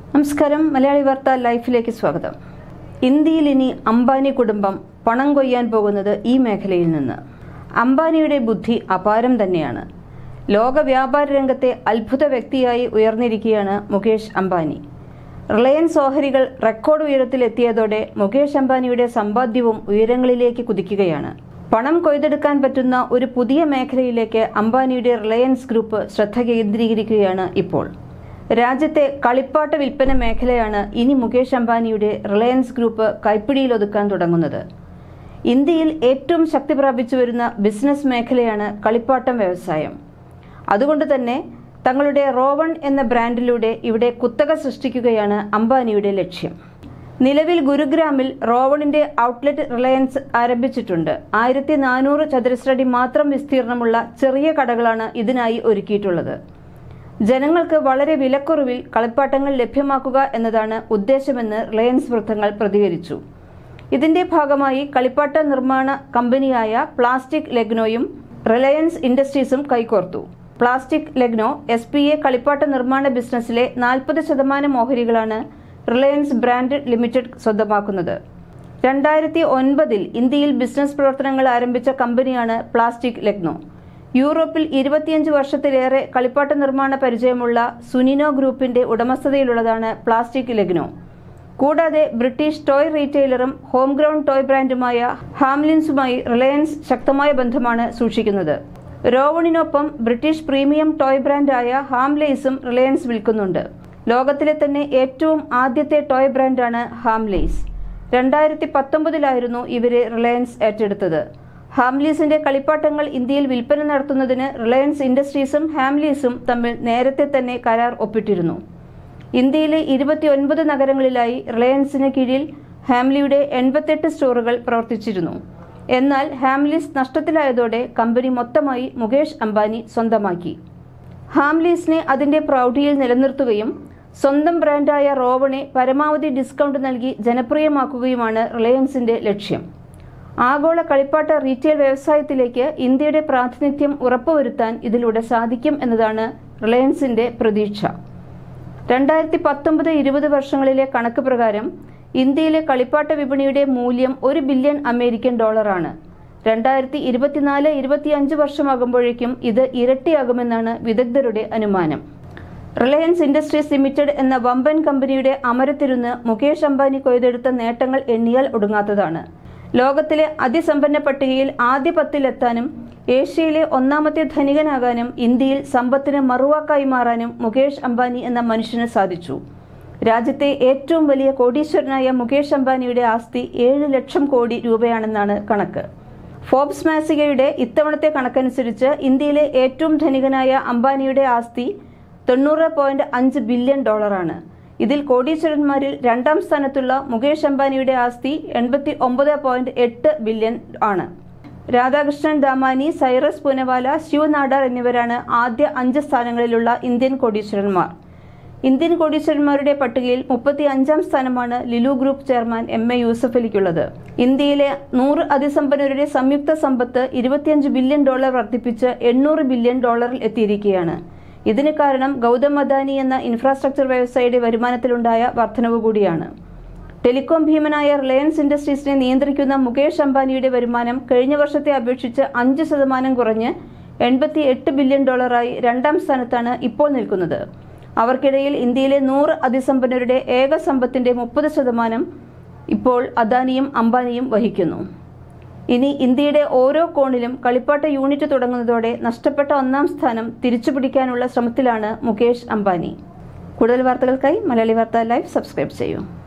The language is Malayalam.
നമസ്കാരം മലയാളി വാർത്ത ലൈഫിലേക്ക് സ്വാഗതം ഇന്ത്യയിൽ ഇനി അംബാനി കുടുംബം പണം കൊയ്യാൻ പോകുന്നത് ഈ മേഖലയിൽ നിന്ന് അംബാനിയുടെ ബുദ്ധി അപാരം തന്നെയാണ് ലോക വ്യാപാര രംഗത്തെ അത്ഭുത വ്യക്തിയായി ഉയർന്നിരിക്കുകയാണ് മുകേഷ് അംബാനി റിലയൻസ് ഓഹരികൾ റെക്കോർഡ് ഉയരത്തിലെത്തിയതോടെ മുകേഷ് അംബാനിയുടെ സമ്പാദ്യവും ഉയരങ്ങളിലേക്ക് കുതിക്കുകയാണ് പണം കൊയ്തെടുക്കാൻ പറ്റുന്ന ഒരു പുതിയ മേഖലയിലേക്ക് അംബാനിയുടെ റിലയൻസ് ഗ്രൂപ്പ് ശ്രദ്ധ കേന്ദ്രീകരിക്കുകയാണ് ഇപ്പോൾ രാജ്യത്തെ കളിപ്പാട്ട വിൽപ്പന മേഖലയാണ് ഇനി മുകേഷ് അംബാനിയുടെ റിലയൻസ് ഗ്രൂപ്പ് കൈപ്പിടിയിലൊതുക്കാൻ തുടങ്ങുന്നത് ഇന്ത്യയിൽ ഏറ്റവും ശക്തി പ്രാപിച്ചു വരുന്ന ബിസിനസ് മേഖലയാണ് കളിപ്പാട്ടം വ്യവസായം അതുകൊണ്ട് തന്നെ തങ്ങളുടെ റോവൺ എന്ന ബ്രാൻഡിലൂടെ ഇവിടെ കുത്തക സൃഷ്ടിക്കുകയാണ് അംബാനിയുടെ ലക്ഷ്യം നിലവിൽ ഗുരുഗ്രാമിൽ റോവണിന്റെ ഔട്ട്ലെറ്റ് റിലയൻസ് ആരംഭിച്ചിട്ടുണ്ട് ആയിരത്തി നാനൂറ് ചതുരശ്രടി മാത്രം വിസ്തീർണമുള്ള ചെറിയ കടകളാണ് ഇതിനായി ഒരുക്കിയിട്ടുള്ളത് ജനങ്ങൾക്ക് വളരെ വിലക്കുറവിൽ കളിപ്പാട്ടങ്ങൾ ലഭ്യമാക്കുക എന്നതാണ് ഉദ്ദേശമെന്ന് റിലയൻസ് വൃത്തങ്ങൾ പ്രതികരിച്ചു ഇതിന്റെ ഭാഗമായി കളിപ്പാട്ട നിർമ്മാണ കമ്പനിയായ പ്ലാസ്റ്റിക് ലെഗ്നോയും റിലയൻസ് ഇൻഡസ്ട്രീസും കൈകോർത്തു Plastic Legno S P A കളിപ്പാട്ട നിർമ്മാണ ബിസിനസ്സിലെ നാൽപ്പത് ശതമാനം ഓഹരികളാണ് റിലയൻസ് ബ്രാൻഡ് ലിമിറ്റഡ് സ്വന്തമാക്കുന്നത് രണ്ടായിരത്തി ഒൻപതിൽ ഇന്ത്യയിൽ ബിസിനസ് പ്രവർത്തനങ്ങൾ ആരംഭിച്ച കമ്പനിയാണ് പ്ലാസ്റ്റിക് ലെഗ്നോ യൂറോപ്പിൽ ഇരുപത്തിയഞ്ച് വർഷത്തിലേറെ കളിപ്പാട്ട നിർമ്മാണ പരിചയമുള്ള സുനിനോ ഗ്രൂപ്പിന്റെ ഉടമസ്ഥതയിലുള്ളതാണ് പ്ലാസ്റ്റിക് ലെഗ്നോ കൂടാതെ ബ്രിട്ടീഷ് ടോയ് റീറ്റെയിലറും ഹോം ഗ്രൗണ്ട് ടോയ് ബ്രാൻഡുമായ ഹാംലിൻസുമായി റിലയൻസ് ശക്തമായ ബന്ധമാണ് സൂക്ഷിക്കുന്നത് റോവണിനൊപ്പം ബ്രിട്ടീഷ് പ്രീമിയം ടോയ് ബ്രാൻഡായ ഹാംലേസും റിലയൻസ് വിൽക്കുന്നുണ്ട് ലോകത്തിലെ തന്നെ ഏറ്റവും ആദ്യത്തെ ടോയ് ബ്രാൻഡാണ് ഹാംലേസ് രണ്ടായിരത്തി പത്തൊമ്പതിലായിരുന്നു ഇവരെ റിലയൻസ് ഏറ്റെടുത്തത് ഹാംലീസിന്റെ കളിപ്പാട്ടങ്ങൾ ഇന്ത്യയിൽ വിൽപ്പന നടത്തുന്നതിന് റിലയൻസ് ഇൻഡസ്ട്രീസും ഹാംലീസും തമ്മിൽ നേരത്തെ തന്നെ കരാർ ഒപ്പിട്ടിരുന്നു ഇന്ത്യയിലെ ഇരുപത്തിയൊൻപത് നഗരങ്ങളിലായി റിലയൻസിന് കീഴിൽ ഹാംലിയുടെ എൺപത്തെട്ട് സ്റ്റോറുകൾ പ്രവർത്തിച്ചിരുന്നു എന്നാൽ ഹാംലീസ് നഷ്ടത്തിലായതോടെ കമ്പനി മൊത്തമായി മുകേഷ് അംബാനി സ്വന്തമാക്കി ഹാംലീസിനെ അതിന്റെ പ്രൗഢിയിൽ നിലനിർത്തുകയും സ്വന്തം ബ്രാൻഡായ റോവണെ പരമാവധി ഡിസ്കൗണ്ട് നൽകി ജനപ്രിയമാക്കുകയുമാണ് റിലയൻസിന്റെ ലക്ഷ്യം ആഗോള കളിപ്പാട്ട റീറ്റെയിൽ വ്യവസായത്തിലേക്ക് ഇന്ത്യയുടെ പ്രാതിനിധ്യം ഉറപ്പുവരുത്താൻ ഇതിലൂടെ സാധിക്കും എന്നതാണ് റിലയൻസിന്റെ പ്രതീക്ഷ രണ്ടായിരത്തി പത്തൊമ്പത് ഇരുപത് വർഷങ്ങളിലെ കണക്ക് പ്രകാരം ഇന്ത്യയിലെ കളിപ്പാട്ട വിപണിയുടെ മൂല്യം ഒരു ബില്യൺ അമേരിക്കൻ ഡോളറാണ് രണ്ടായിരത്തി ഇരുപത്തിനാല് ഇരുപത്തിയഞ്ച് വർഷമാകുമ്പോഴേക്കും ഇത് ഇരട്ടിയാകുമെന്നാണ് വിദഗ്ധരുടെ അനുമാനം റിലയൻസ് ഇൻഡസ്ട്രീസ് ലിമിറ്റഡ് എന്ന വമ്പൻ കമ്പനിയുടെ അമരത്തിരുന്ന് മുകേഷ് അംബാനി കൊയ്തെടുത്ത നേട്ടങ്ങൾ എണ്ണിയാൽ ഒടുങ്ങാത്തതാണ് ലോകത്തിലെ അതിസമ്പന്ന പട്ടികയിൽ ആദ്യ പത്തിലെത്താനും ഏഷ്യയിലെ ഒന്നാമത്തെ ധനികനാകാനും ഇന്ത്യയിൽ സമ്പത്തിന് മറുവാക്കായി മാറാനും മുകേഷ് അംബാനി എന്ന മനുഷ്യന് സാധിച്ചു രാജ്യത്തെ ഏറ്റവും വലിയ കോടീശ്വരനായ മുകേഷ് അംബാനിയുടെ ആസ്തി ഏഴ് ലക്ഷം കോടി രൂപയാണെന്നാണ് കണക്ക് ഫോബ്സ് മാസികയുടെ ഇത്തവണത്തെ കണക്കനുസരിച്ച് ഇന്ത്യയിലെ ഏറ്റവും ധനികനായ അംബാനിയുടെ ആസ്തി തൊണ്ണൂറ് പോയിന്റ് അഞ്ച് ബില്യൺ ഡോളറാണ് ഇതിൽ കോടീശ്വരന്മാരിൽ രണ്ടാം സ്ഥാനത്തുള്ള മുകേഷ് അംബാനിയുടെ ആസ്തി എൺപത്തി ഒമ്പത് പോയിന്റ് എട്ട് ബില്യൺ ആണ് രാധാകൃഷ്ണൻ ദാമാനി സൈറസ് പൂനവാല ശിവ് നാടാർ എന്നിവരാണ് ആദ്യ അഞ്ച് സ്ഥാനങ്ങളിലുള്ള ഇന്ത്യൻ കോടീശ്വരന്മാർ ഇന്ത്യൻ കോടീശ്വരന്മാരുടെ പട്ടികയിൽ മുപ്പത്തി അഞ്ചാം സ്ഥാനമാണ് Lulu group chairman M A Yusuff അലിക്കുള്ളത് ഇന്ത്യയിലെ നൂറ് അതിസമ്പന്നരുടെ സംയുക്ത സമ്പത്ത് ഇരുപത്തിയഞ്ച് ബില്യൺ ഡോളർ വർദ്ധിപ്പിച്ച് എണ്ണൂറ് ബില്യൺ ഡോളറിൽ എത്തിയിരിക്കുകയാണ് ഇതിന് കാരണം ഗൗതം അദാനി എന്ന ഇൻഫ്രാസ്ട്രക്ചർ വ്യവസായിയുടെ വരുമാനത്തിലുണ്ടായ വർധനവ് കൂടിയാണ് ടെലികോം ഭീമനായ റിലയൻസ് ഇൻഡസ്ട്രീസിനെ നിയന്ത്രിക്കുന്ന മുകേഷ് അംബാനിയുടെ വരുമാനം കഴിഞ്ഞ വർഷത്തെ അപേക്ഷിച്ച് അഞ്ച് ശതമാനം കുറഞ്ഞ് എൺപത്തി എട്ട് ബില്യൺ ഡോളറായി രണ്ടാം സ്ഥാനത്താണ് ഇപ്പോൾ നിൽക്കുന്നത് അവർക്കിടയിൽ ഇന്ത്യയിലെ നൂറ് അതിസമ്പന്നരുടെ ഏക സമ്പത്തിന്റെ മുപ്പത് ശതമാനം ഇപ്പോൾ അദാനിയും അംബാനിയും വഹിക്കുന്നു ഇനി ഇന്ത്യയുടെ ഓരോ കോണിലും കളിപ്പാട്ട യൂണിറ്റ് തുടങ്ങുന്നതോടെ നഷ്ടപ്പെട്ട ഒന്നാം സ്ഥാനം തിരിച്ചുപിടിക്കാനുള്ള ശ്രമത്തിലാണ് മുകേഷ് അംബാനി കൂടുതൽ വാർത്തകൾക്കായി മലയാളി വാർത്ത ലൈവ് സബ്സ്ക്രൈബ് ചെയ്യൂ